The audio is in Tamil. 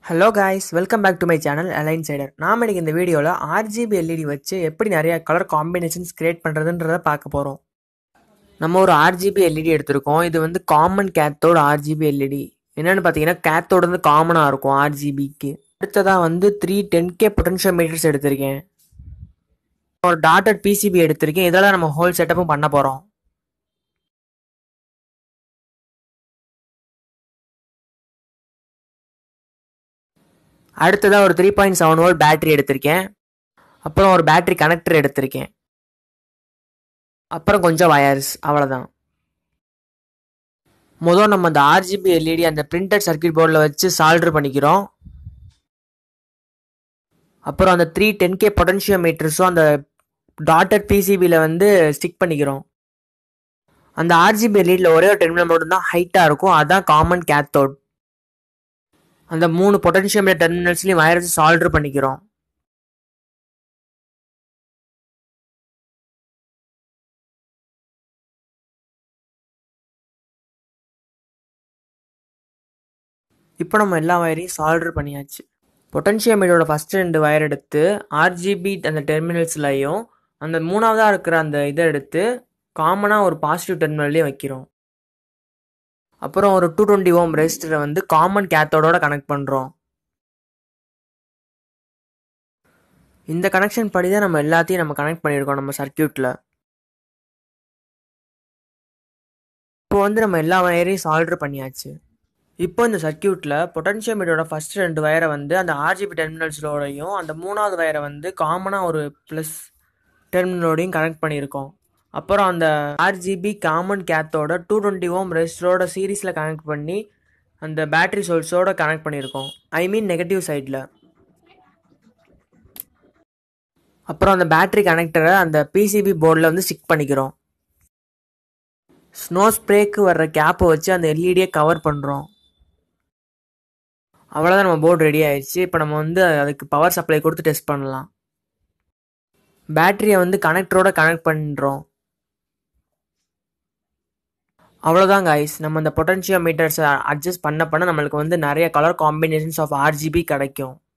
hello guys welcome back to my channel அலைன் சைடர் நாம் இன்னைக்கு இந்த வீடியோவில் ஆர்ஜிபி எல்இடி வச்சு எப்படி நிறைய கலர் காம்பினேஷன்ஸ் கிரியேட் பண்ணுறதுன்றத பார்க்க போகிறோம் நம்ம ஒரு ஆர்ஜிபி எல்இடி எடுத்திருக்கோம் இது வந்து காமன் கேத்தோட ஆர்ஜிபி எல்இடி என்னென்னு பார்த்தீங்கன்னா கேத்தோட வந்து காமனாக இருக்கும் ஆர்ஜிபிக்கு அடுத்ததாக வந்து three ten K potentiometers எடுத்திருக்கேன் ஒரு டாட்டட் பிசிபி எடுத்திருக்கேன் இதெல்லாம் நம்ம ஹோல் செட்டப்பும் பண்ண போகிறோம் அடுத்ததாக ஒரு three point seven volt battery எடுத்திருக்கேன் அப்புறம் ஒரு பேட்டரி கனெக்டர் எடுத்திருக்கேன் அப்புறம் கொஞ்சம் வயர்ஸ் அவ்வளோதான் முதல் நம்ம அந்த ஆர்ஜிபி எல்இடி அந்த பிரிண்டட் சர்க்கியூட் போர்டில் வச்சு சால்டர் பண்ணிக்கிறோம் அப்புறம் அந்த த்ரீ டென் கே பொட்டன்ஷியல் மீட்டர்ஸும் அந்த டாட்டட் பிசிபியில் வந்து ஸ்டிக் பண்ணிக்கிறோம் அந்த ஆர்ஜிபி எல்இடியில் ஒரே ஒரு டெர்மினல் மட்டும் தான் ஹைட்டாக இருக்கும் அதான் காமன் கேத்தோட் அந்த மூணு பொட்டன்ஷியல் டெர்மினல்ஸ்லையும் வயர்ஸ் சால்டர் பண்ணிக்கிறோம் இப்போ நம்ம எல்லா வயரையும் சால்டர் பண்ணியாச்சு பொட்டன்ஷியோமீட்டரோட ஃபஸ்ட் ரெண்டு வயர் எடுத்து ஆர்ஜிபி அந்த டெர்மினல்ஸ்லையும் அந்த மூணாவதாக இருக்கிற அந்த இதை எடுத்து காமனாக ஒரு பாசிட்டிவ் டெர்மினல்லையும் வைக்கிறோம் அப்புறம் ஒரு டூ டுவெண்ட்டி ஓம் ரெஜிஸ்டரை வந்து காமன் கேத்தோட கனெக்ட் பண்ணுறோம் இந்த கனெக்ஷன் படி தான் நம்ம எல்லாத்தையும் நம்ம கனெக்ட் பண்ணியிருக்கோம் நம்ம சர்க்கியூட்டில் இப்போ வந்து நம்ம எல்லா வயரையும் சால்டர் பண்ணியாச்சு இப்போ இந்த சர்க்கியூட்டில் பொட்டன்ஷியோமீட்டரோட ஃபஸ்ட் ரெண்டு வயரை வந்து அந்த ஆர்ஜிபி டெர்மினல்ஸோடையும் அந்த மூணாவது வயரை வந்து காமனாக ஒரு ப்ளஸ் டெர்மினலோடையும் கனெக்ட் பண்ணியிருக்கோம் அப்புறம் அந்த ஆர்ஜிபி காமன் கேத்தோட டூ டுவெண்ட்டி ஓம் ரெஸ்டரோட சீரீஸில் கனெக்ட் பண்ணி அந்த பேட்டரி சோர்ஸோட கனெக்ட் பண்ணியிருக்கோம் ஐ மீன் நெகட்டிவ் சைடில் அப்புறம் அந்த பேட்டரி கனெக்டரை அந்த பிசிபி போர்டில் வந்து ஸ்டிக் பண்ணிக்கிறோம் ஸ்னோ ஸ்ப்ரேக்கு வர்ற கேப்பை வச்சு அந்த எல்இடியை கவர் பண்ணுறோம் அவ்வளோதான் நம்ம போர்டு ரெடி ஆயிடுச்சு இப்போ நம்ம வந்து அதுக்கு பவர் சப்ளை கொடுத்து டெஸ்ட் பண்ணலாம் பேட்டரியை வந்து கனெக்டரோட கனெக்ட் பண்ணுறோம் அவ்வளோதான் கைஸ் நம்ம இந்த பொட்டன்ஷியோ மீட்டர்ஸை அட்ஜஸ்ட் பண்ண பண்ண நம்மளுக்கு வந்து நிறைய கலர் காம்பினேஷன்ஸ் ஆஃப் ஆர்ஜிபி கிடைக்கும்